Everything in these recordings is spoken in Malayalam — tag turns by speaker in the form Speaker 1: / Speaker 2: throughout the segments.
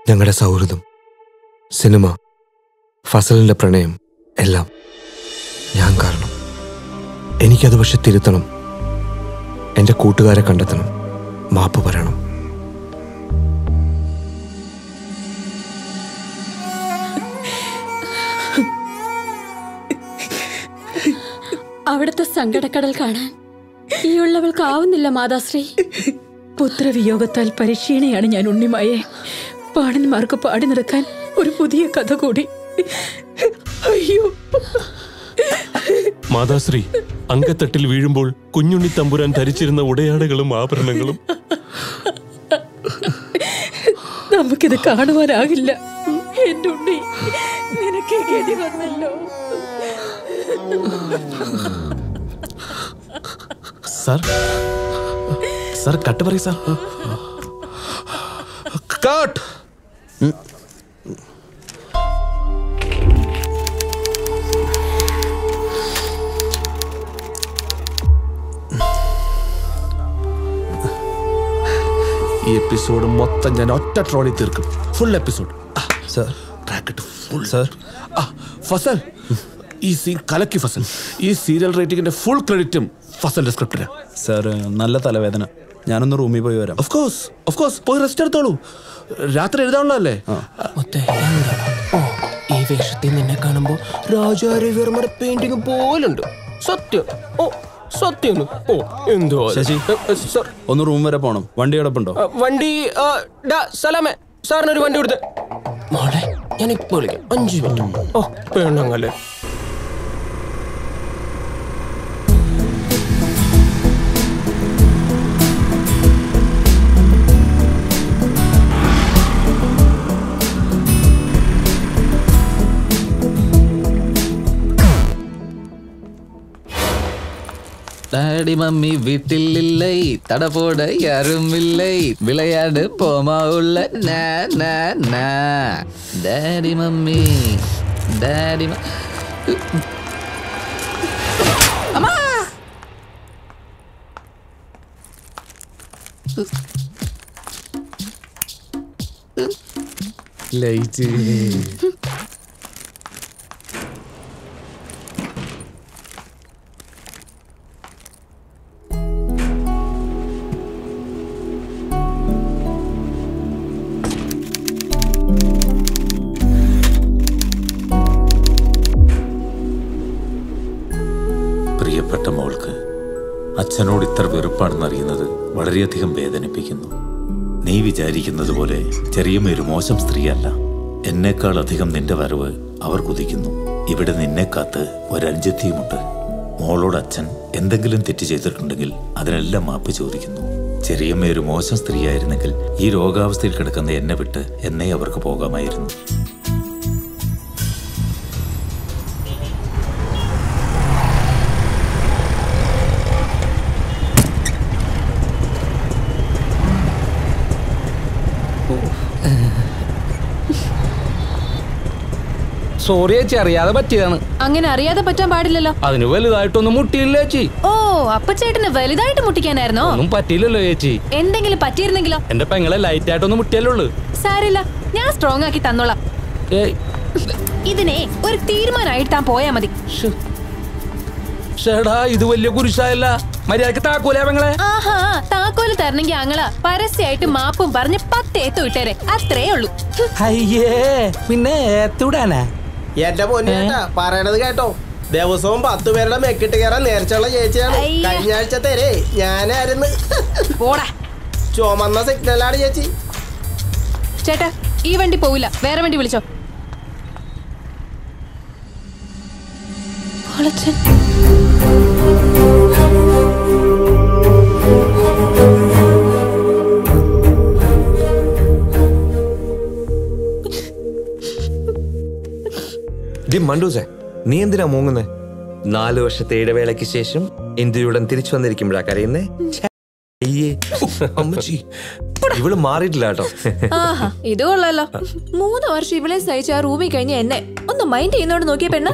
Speaker 1: ഞങ്ങളുടെ സൗഹൃദം സിനിമ ഫസലിന്റെ പ്രണയം എല്ലാം ഞാൻ കാരണം എനിക്കത് പക്ഷെ തിരുത്തണം എൻ്റെ കൂട്ടുകാരെ കണ്ടെത്തണം മാപ്പ് പറയണം
Speaker 2: അവിടുത്തെ സങ്കടക്കടൽ കാണാൻ ഈ ഉള്ളവൾക്കാവുന്നില്ല മാതാശ്രീ
Speaker 3: പുത്രവിയോഗത്താൽ പരിക്ഷീണയാണ് ഞാൻ ഉണ്ണിമായെ പാടന്മാർക്ക് പാടി നടക്കാൻ ഒരു പുതിയ കഥ കൂടി അയ്യോ
Speaker 4: മാതാശ്രീ അങ്കത്തട്ടിൽ വീഴുമ്പോൾ കുഞ്ഞുണ്ണി തമ്പുരാൻ ധരിച്ചിരുന്ന ഉടയാടകളും ആഭരണങ്ങളും
Speaker 3: നമുക്കിത് കാണുവാനാകില്ല എന്റെ ഉണ്ണി നിനക്കേ ഗതി വന്നല്ലോ
Speaker 5: സാർ സാർ കട്ട് പറയും സാർ
Speaker 6: കട്ട് ഈ എപ്പിസോഡ് മൊത്തം ഞാൻ ഒറ്റ ട്രോളി തീർക്കും full episode
Speaker 5: sir
Speaker 6: full
Speaker 5: sir
Speaker 6: ആ ഫസൽ ഈ സീൻ കലക്കി ഫസൽ ഈ സീരിയൽ റേറ്റിംഗിന്റെ ഫുൾ ക്രെഡിറ്റും ഫസലിന്റെ സ്ക്രിപ്റ്റിന്
Speaker 5: സാർ നല്ല തലവേദന ഞാനൊന്ന് റൂമിൽ പോയി വരാം
Speaker 6: ഓഫ് കോഴ്സ് ഓഫ് കോഴ്സ് പോയി റെസ്റ്റ് എടുത്തോളൂ രാത്രി എഴുതാനുള്ളതല്ലേ
Speaker 7: മുത്തേ, എന്താടാ? ഓ, ഈ വേഷത്തിൽ നിന്നെ കാണുമ്പോ രാജാരവിവർമ്മയുടെ പെയിന്റിംഗ് പോലുണ്ട് സത്യം ഓ സത്യം ഓ എന്തോ
Speaker 5: ശശി
Speaker 7: സർ
Speaker 5: ഒന്ന് റൂം വരെ പോണം വണ്ടി കിടപ്പുണ്ടോ
Speaker 7: വണ്ടി ആ, ഡാ, സലാമേ സാറിനൊരു വണ്ടി കൊടുത്ത് മോളെ ഞാൻ ഇപ്പൊ വിളിക്കാം അഞ്ചു മിനിറ്റ് ഓ പെണ്ണങ്ങല്ലേ
Speaker 8: டாடி மம்மி வீட்டில் இல்லை தட போட யாரும் இல்லை விளையாடு போமா உள்ள நா, நா, நா. டாடி மம்மி டாடி ம- அம்மா
Speaker 7: ലൈറ്റ്
Speaker 9: പ്രിയപ്പെട്ട മോൾക്ക് അച്ഛനോട് ഇത്ര വെറുപ്പാണെന്നറിയുന്നത് വളരെയധികം വേദനിപ്പിക്കുന്നു നീ വിചാരിക്കുന്നത് പോലെ ചെറിയമ്മ ഒരു മോശം സ്ത്രീയല്ല എന്നേക്കാൾ അധികം നിന്റെ വരവ് അവർ കുതിക്കുന്നു ഇവിടെ നിന്നെ കാത്ത് ഒരഞ്ചത്തിയുമുണ്ട് മോളോട് അച്ഛൻ എന്തെങ്കിലും തെറ്റ് ചെയ്തിട്ടുണ്ടെങ്കിൽ അതിനെല്ലാം മാപ്പ് ചോദിക്കുന്നു ചെറിയമ്മ ഒരു മോശം സ്ത്രീയായിരുന്നെങ്കിൽ ഈ രോഗാവസ്ഥയിൽ കിടക്കുന്ന എന്നെ വിട്ട് എന്നേ അവർക്ക് പോകാമായിരുന്നു
Speaker 7: സോറി ചേച്ചി അറിയാതെ പറ്റിയതാണ്
Speaker 2: അങ്ങനെ അറിയാതെ പറ്റാൻ പാടില്ലല്ലോ
Speaker 7: അതിന് വലുതായിട്ടൊന്നും മുട്ടിയില്ല ചേച്ചി
Speaker 2: ഓ അപ്പച്ചേട്ടന് വലുതായിട്ട് മുട്ടിക്കാനായിരുന്നോ
Speaker 7: ഒന്നും പറ്റിയില്ലല്ലോ ചേച്ചി
Speaker 2: എന്തെങ്കിലും പറ്റിയിരുന്നെങ്കിലോ
Speaker 7: എന്റെ പെങ്ങളെ ലൈറ്റ് ആയിട്ടൊന്നും മുട്ടിയല്ലേ ഉള്ളു
Speaker 2: സാരില്ല ഞാൻ സ്ട്രോങ് ആക്കി തന്നോളാം
Speaker 7: ഏയ്
Speaker 2: ഇതിനെ ഒരു തീരുമാനമായിട്ട് താൻ പോയാ മതി
Speaker 7: ഷേടാ ഇത് വലിയ കുരിശായല്ല മര്യാദക്ക് താക്കൂലേ പെങ്ങളെ
Speaker 2: ആഹാ താക്കോല് തരണമെങ്കിൽ അങ്ങള പരസ്യമായിട്ട് മാപ്പും പറഞ്ഞ് പത്തേത്തു വിട്ടേരെ അത്രേ ഉള്ളൂ ഹ്,
Speaker 7: അയ്യേ പിന്നെ ഏത്തൂടാനാ
Speaker 10: എന്റെ പൊന്നേട്ടാ പറയണത് കേട്ടോ ദിവസവും പത്ത് പേരുടെ മെക്കിട്ട് കയറാൻ നേർച്ചുള്ള ചേച്ചിയാണ്
Speaker 2: അയ്യ.
Speaker 10: കഴിഞ്ഞ ആഴ്ച തരേ ഞാനായിരുന്നു
Speaker 2: പോടാ
Speaker 10: ചുമന്ന സിഗ്നലാണ് ചേച്ചി
Speaker 2: ചേട്ടാ ഈ വണ്ടി പോവില്ല വേറെ വണ്ടി വിളിച്ചോ വളച്ചൻ
Speaker 1: ഡി മണ്ടൂസേ നീ എന്തിനാ മൂങ്ങുന്നേ നാല് വർഷത്തെ ഇടവേളയ്ക്ക് ശേഷം ഇന്ത്യയുടൻ തിരിച്ചു വന്നിരിക്കുമ്പോഴാ കരയുന്നേ ഛെ, അയ്യേ അമ്മച്ചി ഇവള് മാറിയിട്ടില്ല കേട്ടോ
Speaker 11: ആഹാ ഇത് കൊള്ളാലോ മൂന്ന് വർഷം ഇവളെ സഹിച്ച ആ റൂമിൽ കഴിഞ്ഞ എന്നെ ഒന്ന് മൈൻഡ് ചെയ്യുന്നോണ്ട് നോക്കിയ പെണ്ണ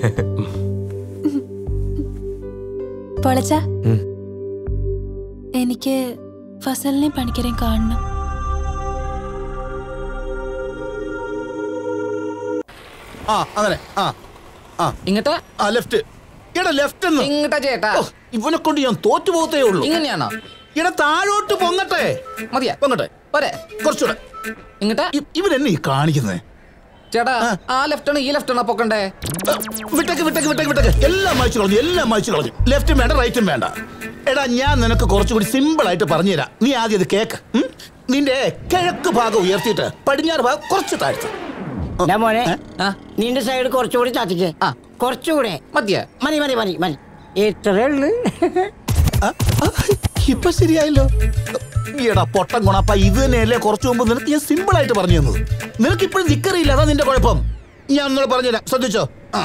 Speaker 11: പൊളച്ച
Speaker 1: ഉം.
Speaker 11: എനിക്ക് ഫസലിനെ പണിക്കരെ കാണണം
Speaker 6: ആ അങ്ങനെ ആ ആ
Speaker 8: ഇങ്ങട്ടാ
Speaker 6: ആ ലെഫ്റ്റ് എടാ ലെഫ്റ്റ് എന്ന്
Speaker 8: ഇങ്ങട്ടാ ചേട്ടാ
Speaker 6: ഓ, ഇവനെ കൊണ്ട് ഞാൻ തോറ്റു പോകത്തേ ഉള്ളൂ
Speaker 8: ഇങ്ങനെയാണോ
Speaker 6: എടാ താഴോട്ട് പൊങ്ങട്ടെ
Speaker 8: മതിയാ
Speaker 6: പൊങ്ങട്ടെ
Speaker 8: പോരെ
Speaker 6: കുറച്ചുകൂടെ
Speaker 8: ഇങ്ങട്ടാ
Speaker 6: ഇവരെന്നെ ഈ കാണിക്കുന്നേ
Speaker 8: ചേട്ടാ ആ ലെഫ്റ്റ് ആണ് ഈ ലെഫ്റ്റ് ആണോ പൊക്കണ്ടേ
Speaker 6: വിട്ടേക്ക് വിട്ടേക്ക് വിട്ടേക്ക് വിട്ടേക്ക് എല്ലാം മായ്ച്ചു കളഞ്ഞു എല്ലാം മായ്ച്ചു കളഞ്ഞു ലെഫ്റ്റും വേണ്ട റൈറ്റും വേണ്ട എടാ ഞാൻ നിനക്ക് കുറച്ചുകൂടി സിമ്പിൾ ആയിട്ട് പറഞ്ഞുതരാം നീ ആദ്യം ഇത് കേക്ക് ഉം? നിന്റെ കിഴക്ക് ഭാഗം ഉയർത്തിയിട്ട് പടിഞ്ഞാറ് ഭാഗം കുറച്ച് താഴ്ത്തു
Speaker 12: ഞാൻ മോനെ നിന്റെ സൈഡ് കുറച്ചുകൂടി ചാത്തിക്ക് കുറച്ചുകൂടെ
Speaker 8: മതിയാ
Speaker 12: മതി മതി മതി മതി ഇത്രേ ഉള്ളു
Speaker 6: ഇപ്പൊ ശരിയായല്ലോ ഈടാ പൊട്ടം ഗുണപ്പ ഇത് തന്നെയല്ലേ കുറച്ചു മുമ്പ് നിനക്ക് ഞാൻ സിമ്പിൾ ആയിട്ട് പറഞ്ഞു തന്നത് നിനക്ക് ഇപ്പോഴും നിക്കറിയില്ല അതാ നിന്റെ കുഴപ്പം ഞാൻ ഒന്നുകൂടെ പറഞ്ഞുതരാം ശ്രദ്ധിച്ചോ ആ.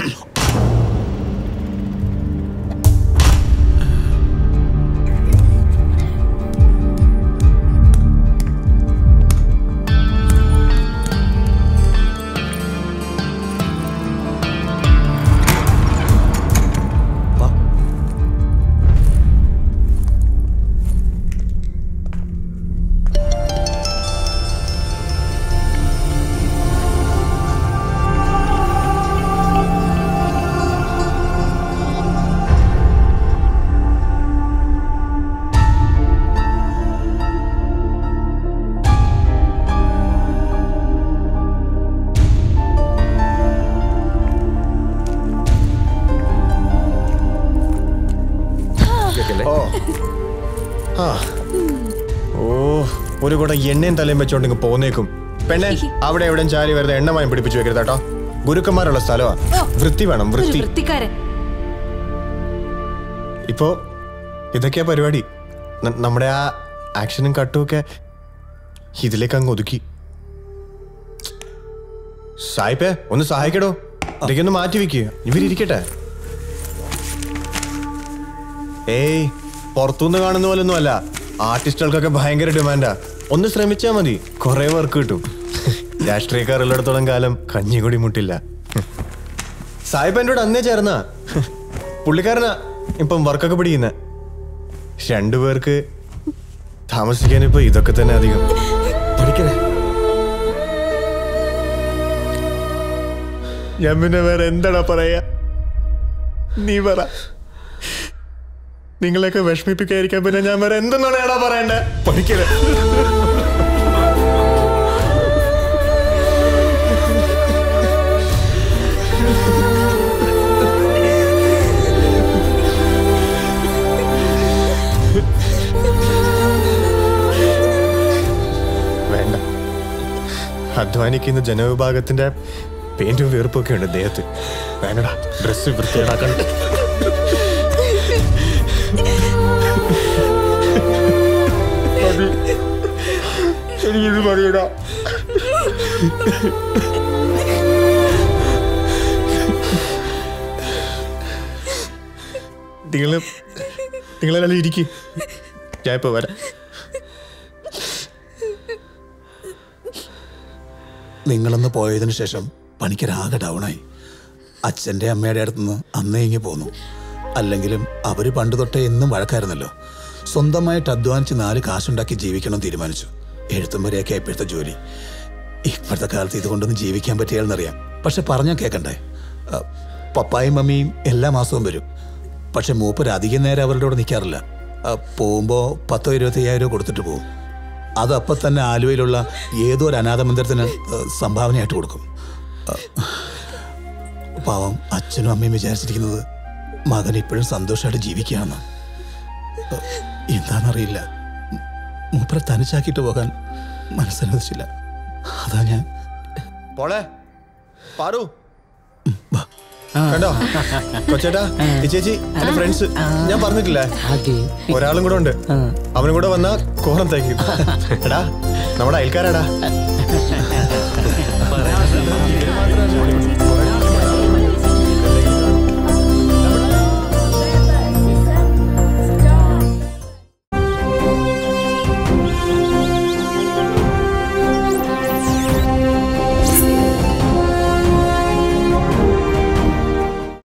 Speaker 13: ഓ ആ ഓ ഒരു കൂടെ എണ്ണയും തലയും വെച്ചോണ്ട് ഇങ്ങ് പോന്നേക്കും പെണ്ണെ അവിടെ എവിടെയും ചാരി വെറുതെ എണ്ണമയം പിടിപ്പിച്ചു വെക്കരുത് കേട്ടോ ഗുരുക്കന്മാരുള്ള സ്ഥലമാ വൃത്തി വേണം
Speaker 2: ഒരു
Speaker 13: വൃത്തി
Speaker 2: വൃത്തിക്കാരൻ
Speaker 13: ഇപ്പോ ഇതൊക്കെയാ പരിപാടി ന- നമ്മുടെ ആ ആക്ഷനും കട്ടും ഒക്കെ ഇതിലേക്ക് അങ്ങ് ഒതുക്കി സായിപ്പേ ഒന്ന് സഹായിക്കടോ ഇതൊക്കെ ഒന്ന് മാറ്റി വെക്കുക ഇവരിയ്ക്കട്ടെ ഏയ് പുറത്തുനിന്ന് കാണുന്ന പോലൊന്നും അല്ല ആർട്ടിസ്റ്റുകൾക്കൊക്കെ ഭയങ്കര ഡിമാൻഡാ ഒന്ന് ശ്രമിച്ചാ മതി കുറെ വർക്ക് കിട്ടും രാഷ്ട്രീയക്കാർ ഉള്ളിടത്തോളം കാലം കഞ്ഞി കൂടി മുട്ടില്ല സായിപ്പ് എൻ്റെ കൂടെ അന്നേ ചേർന്ന പുള്ളിക്കാരനാ ഇപ്പം വർക്കൊക്കെ പിടിക്കുന്ന രണ്ടുപേർക്ക് താമസിക്കാൻ ഇപ്പൊ ഇതൊക്കെ തന്നെ അധികം പഠിക്കണേ ഞാൻ പിന്നെ വേറെ എന്താടാ പറയാ നീ പറ നിങ്ങളെയൊക്കെ വിഷമിപ്പിക്കാതിരിക്കാൻ പിന്നെ ഞാൻ വേറെ എന്തെന്നാണ് ഏടാ പറയണ്ടേ പഠിക്കണേ വേണ്ട അധ്വാനിക്കുന്ന ജനവിഭാഗത്തിന്റെ പെയിന്റും വീർപ്പൊക്കെ ഉണ്ട് ദേഹത്ത് വേണ്ടടാ ഡ്രസ്സ് വൃത്തിയേടാക്കണം എനിക്കിത് മതിയടാ നിങ്ങള് നിങ്ങളെല്ലാം ഇരിക്കും ഞാൻ ഇപ്പൊ വരാം
Speaker 6: നിങ്ങളൊന്ന് പോയതിനു ശേഷം പണിക്കരാകെ ഡൗണായി അച്ഛൻ്റെ അമ്മയുടെ അടുത്തുനിന്ന് അന്നേ ഇങ്ങി പോന്നു അല്ലെങ്കിലും അവർ പണ്ട് തൊട്ടേ എന്നും വഴക്കായിരുന്നല്ലോ സ്വന്തമായിട്ട് അധ്വാനിച്ച് നാല് കാശുണ്ടാക്കി ജീവിക്കണം എന്ന് തീരുമാനിച്ചു എഴുത്തും വരെയൊക്കെ ഇപ്പോഴത്തെ ജോലി ഇപ്പോഴത്തെ കാലത്ത് ഇതുകൊണ്ടൊന്നും ജീവിക്കാൻ പറ്റിയാലെന്നറിയാം പക്ഷെ പറഞ്ഞാൽ കേൾക്കണ്ടേ ആ, പപ്പായും മമ്മിയും എല്ലാ മാസവും വരും പക്ഷെ മൂപ്പര് അധികം നേരം അവരുടെ കൂടെ നിൽക്കാറില്ല പോകുമ്പോൾ പത്തോ ഇരുപത്തി അയ്യായിരം രൂപ കൊടുത്തിട്ട് പോകും അത് അപ്പം തന്നെ ആലുവയിലുള്ള ഏതോ ഒരു അനാഥ മന്ദിരത്തിന് ഏഹ്, സംഭാവനയായിട്ട് കൊടുക്കും ഏഹ്, പാവം അച്ഛനും അമ്മയും വിചാരിച്ചിരിക്കുന്നത് മകൻ ഇപ്പോഴും സന്തോഷമായിട്ട് ജീവിക്കുകയാണെന്ന് ഏഹ്, എന്താണെന്നറിയില്ല മൂപ്പരെ തനിച്ചാക്കിയിട്ട് പോകാൻ മനസ്സനുവദിച്ചില്ല അതാ ഞാൻ
Speaker 13: പോളെ പാറു കണ്ടോ കൊച്ചേട്ടാ ഈ ചേച്ചി എന്റെ ഫ്രണ്ട്സ് ഞാൻ പറഞ്ഞിട്ടില്ലേ ഒരാളും കൂടെ ഉണ്ട് അവനും കൂടെ വന്നാ കോറം തയ്ക്കും എടാ നമ്മുടെ അയൽക്കാരാടാ